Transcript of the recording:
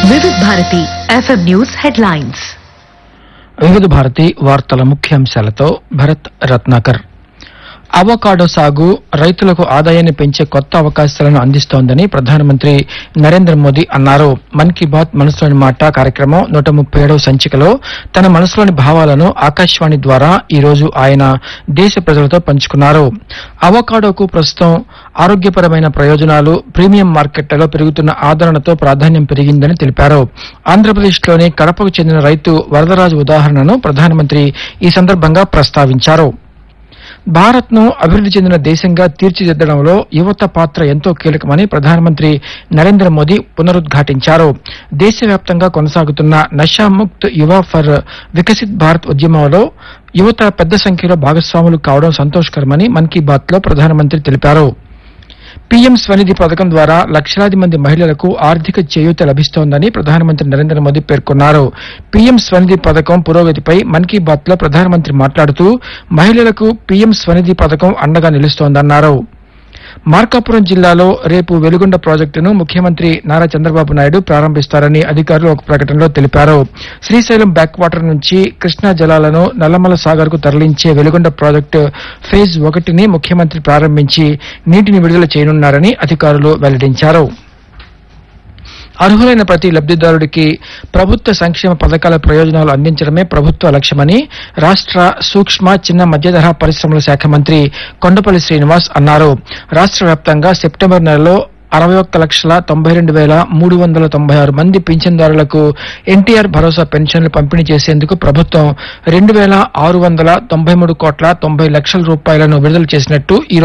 వివిధ Bharati FM news headlines వివిధ భారతి వార్తల ముఖ్యాంశాలతో భరత్ రత్నాకర్ అవకాడో సాగు రైతులకు ఆదాయాన్ని పెంచే కొత్త అవకాశాలను అందిస్తోందని ప్రధానమంత్రి నరేంద్ర మోదీ అన్నారు మన్ కీ బాత్ మనసులోని మాట కార్యక్రమం నూట ముప్పై ఏడవ సంచికలో తన మనసులోని భావాలను ఆకాశవాణి ద్వారా ఈ రోజు ఆయన దేశ ప్రజలతో పంచుకున్నారు అవకాడోకు ప్రస్తుతం ఆరోగ్యపరమైన ప్రయోజనాలు ప్రీమియం మార్కెట్లలో పెరుగుతున్న ఆదరణతో ప్రాధాన్యం పెరిగిందని తెలిపారు ఆంధ్రప్రదేశ్లోని కడపకు చెందిన రైతు వరదరాజు ఉదాహరణను ప్రధానమంత్రి ఈ సందర్భంగా ప్రస్తావించారు భారత్ ను అభివృద్ధి చెందిన దేశంగా తీర్చిదిద్దడంలో యువత పాత్ర ఎంతో కీలకమని ప్రధానమంత్రి నరేంద్ర మోదీ పునరుద్ఘాటించారు దేశవ్యాప్తంగా కొనసాగుతున్న నషాముక్త్ యువ ఫర్ వికసిత్ భారత్ ఉద్యమంలో యువత పెద్ద సంఖ్యలో భాగస్వాములు కావడం సంతోషకరమని మన్ కీ బాత్ లో ప్రధానమంత్రి తెలిపారు పీఎం స్వనిధి పథకం ద్వారా లక్షలాది మంది మహిళలకు ఆర్థిక చేయూత లభిస్తోందని ప్రధానమంత్రి నరేంద్ర మోదీ పేర్కొన్నారు పీఎం స్వనిధి పథకం పురోగతిపై మన్ కీ బాత్ లో ప్రధానమంత్రి మాట్లాడుతూ మహిళలకు పీఎం స్వనిధి పథకం అండగా నిలుస్తోందన్నారు మార్కాపురం జిల్లాలో రేపు వెలుగొండ ప్రాజెక్టును ముఖ్యమంత్రి నారా చంద్రబాబు నాయుడు ప్రారంభిస్తారని అధికారులు ఒక ప్రకటనలో తెలిపారు శ్రీశైలం బ్యాక్ వాటర్ నుంచి కృష్ణా జలాలను నల్లమల సాగర్ కు తరలించే వెలుగొండ ప్రాజెక్టు ఫేజ్ ఒకటిని ముఖ్యమంత్రి ప్రారంభించి నీటిని విడుదల చేయనున్నారని అధికారులు వెల్లడించారు అర్హులైన ప్రతి లబ్ధిదారుడికి ప్రభుత్వ సంక్షేమ పథకాల ప్రయోజనాలు అందించడమే ప్రభుత్వ లక్ష్యమని రాష్ట్ర సూక్ష్మ చిన్న మధ్యతరహా పరిశ్రమల శాఖ మంత్రి కొండపల్లి శ్రీనివాస్ అన్నారు రాష్ట్ర వ్యాప్తంగా సెప్టెంబర్ నెలలో అరవై ఒక్క లక్షల తొంభై రెండు వేల మూడు వందల తొంభై ఆరు మంది పింఛన్దారులకు ఎన్టీఆర్ భరోసా పెన్షన్లు పంపిణీ చేసేందుకు ప్రభుత్వం రెండు వేల ఆరు వందల తొంభై మూడు కోట్ల తొంభై లక్షల రూపాయలను విడుదల చేసినట్టు ఈ